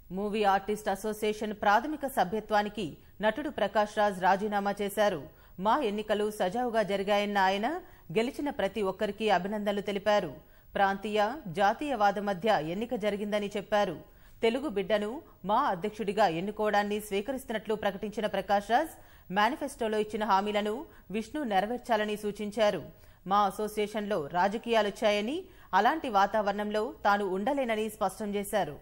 movie artist association ప్రాథమిక సభ్యత్వానికి నటుడు ప్రకాష్ రాజ్ రాజీనామా చేశారు మా ఎన్నికలు సజావుగా జరిగాయన్న ఆయన గెలిచిన ప్రతి ఒక్కరికి అభినందనలు తెలిపారు ప్రాంతీయ జాతీయవాద మధ్య ఎన్నిక జరిగిందని చెప్పారు తెలుగు బిడ్డను మా అధ్యక్షుడిగా ఎన్నుకోవడాన్ని స్వీకరిస్తున్నట్లు ప్రకటించిన ప్రకాష్ రాజ్ మేనిఫెస్టోలో ఇచ్చిన హామీలను విష్ణు నెరవేర్చాలని సూచించారు మా అసోసియేషన్లో రాజకీయాలొచ్చాయని అలాంటి వాతావరణంలో తాను ఉండలేనని స్పష్టం చేశారు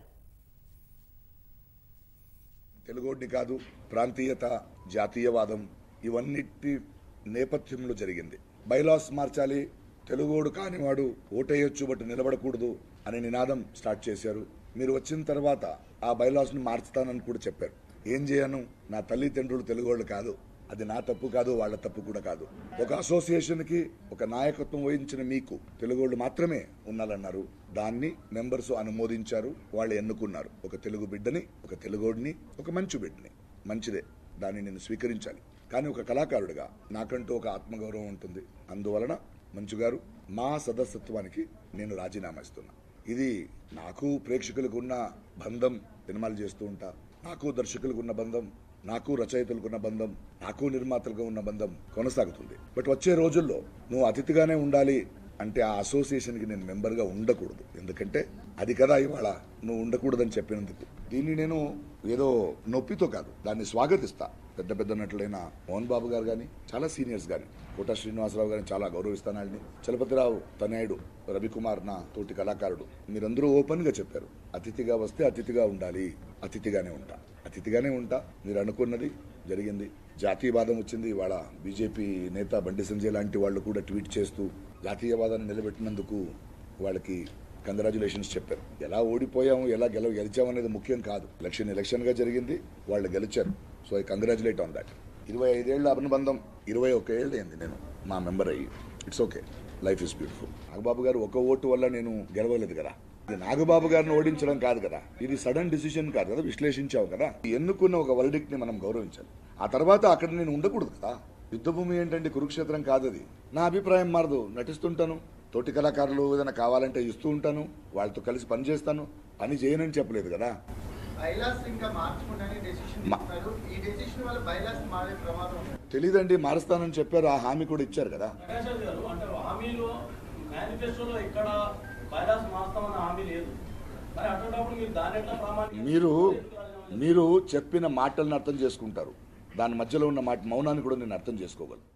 తెలుగోడిని కాదు ప్రాంతీయత జాతీయవాదం ఇవన్నిటి నేపథ్యంలో జరిగింది బైలాస్ మార్చాలి తెలుగోడు కానివాడు ఓటేయొచ్చు బట్ నిలబడకూడదు అనే నినాదం స్టార్ట్ చేశారు మీరు వచ్చిన తర్వాత ఆ బైలాస్ను మార్చుతానని కూడా చెప్పారు ఏం చేయను నా తల్లిదండ్రులు తెలుగోళ్ళు కాదు అది నా తప్పు కాదు వాళ్ళ తప్పు కూడా కాదు ఒక అసోసియేషన్కి ఒక నాయకత్వం వహించిన మీకు తెలుగోళ్ళు మాత్రమే ఉండాలన్నారు దాన్ని మెంబర్స్ అనుమోదించారు వాళ్ళు ఎన్నుకున్నారు ఒక తెలుగు బిడ్డని ఒక తెలుగోడిని ఒక మంచు బిడ్డని మంచిదే దాన్ని నేను స్వీకరించాలి కానీ ఒక కళాకారుడిగా నాకంటూ ఒక ఆత్మగౌరవం ఉంటుంది అందువలన మంచు గారు మా సదస్యత్వానికి నేను రాజీనామా ఇస్తున్నా ఇది నాకు ప్రేక్షకులకు ఉన్న బంధం సినిమాలు చేస్తూ ఉంటా నాకు దర్శకులకు ఉన్న బంధం నాకు రచయితలకు ఉన్న బంధం నాకు నిర్మాతలకు ఉన్న బంధం కొనసాగుతుంది బట్ వచ్చే రోజుల్లో నువ్వు అతిథిగానే ఉండాలి అంటే ఆ అసోసియేషన్కి నేను మెంబర్గా ఉండకూడదు ఎందుకంటే అది కదా ఇవాళ నువ్వు ఉండకూడదని చెప్పినందుకు దీన్ని నేను ఏదో నొప్పితో కాదు దాన్ని స్వాగతిస్తా పెద్ద పెద్ద నటులైన మోహన్ బాబు గారు కానీ చాలా సీనియర్స్ కానీ కోట శ్రీనివాసరావు గారిని చాలా గౌరవిస్తాను ఆయన్ని చలపతిరావు తనయుడు రవికుమార్ నా తోటి కళాకారుడు మీరందరూ ఓపెన్ గా చెప్పారు అతిథిగా వస్తే అతిథిగా ఉండాలి అతిథిగానే ఉంటా అతిథిగానే ఉంటా మీరు అనుకున్నది జరిగింది జాతీయవాదం వచ్చింది ఇవాళ బీజేపీ నేత బండి సంజయ్ లాంటి వాళ్ళు కూడా ట్వీట్ చేస్తూ జాతీయవాదాన్ని నిలబెట్టినందుకు వాళ్ళకి కంగ్రాచులేషన్స్ చెప్పారు ఎలా ఓడిపోయాము ఎలా గెలవ గెలిచాము అనేది ముఖ్యం కాదు ఎలక్షన్ ఎలక్షన్ గా జరిగింది వాళ్ళు గెలిచారు so I congratulate on that ఇరవై ఐదేళ్ల అనుబంధం ఇరవై ఒక్క ఏళ్ళు అయింది నేను మా మెంబర్ అయ్యి it's okay life is beautiful Nagababu garu ఒక ఓటు వల్ల నేను గెలవలేదు కదా ఇది నాగబాబు గారిని ఓడించడం కాదు కదా ఇది సడన్ డిసిషన్ కాదు కదా విశ్లేషించావు కదా ఎన్నుకున్న ఒక వర్డిక్ట్ ని మనం గౌరవించాలి ఆ తర్వాత అక్కడ నేను ఉండకూడదు కదా యుద్ధభూమి ఏంటంటే కురుక్షేత్రం కాదు అది నా అభిప్రాయం మారదు నటిస్తుంటాను తోటి కళాకారులు ఏదైనా కావాలంటే ఇస్తూ ఉంటాను వాళ్ళతో కలిసి పని చేస్తాను పని చేయనని చెప్పలేదు కదా బైలాస్ ఇంకా మార్చుకుంటానే డెసిషన్ మా- తీసుకున్నారు ఈ డెసిషన్ వల్ల బైలాస్ మారే ప్రమాదం ఉంది తెలీదండి మారుస్తానని చెప్పారు ఆ హామీ కూడా ఇచ్చారు కదా ప్రకాశ్ గారు అంటే హామీలో మేనిఫెస్టోలో ఎక్కడ బైలాస్ మారుస్తామన్న హామీ లేదు మరి అటువంటిప్పుడు మీరు దాని ఎట్లా ప్రామాణిక మీరు మీరు చెప్పిన మాటలను అర్థం చేసుకుంటారు దాని మధ్యలో ఉన్న మాట మౌనాన్ని కూడా నేను అర్థం చేసుకోగలను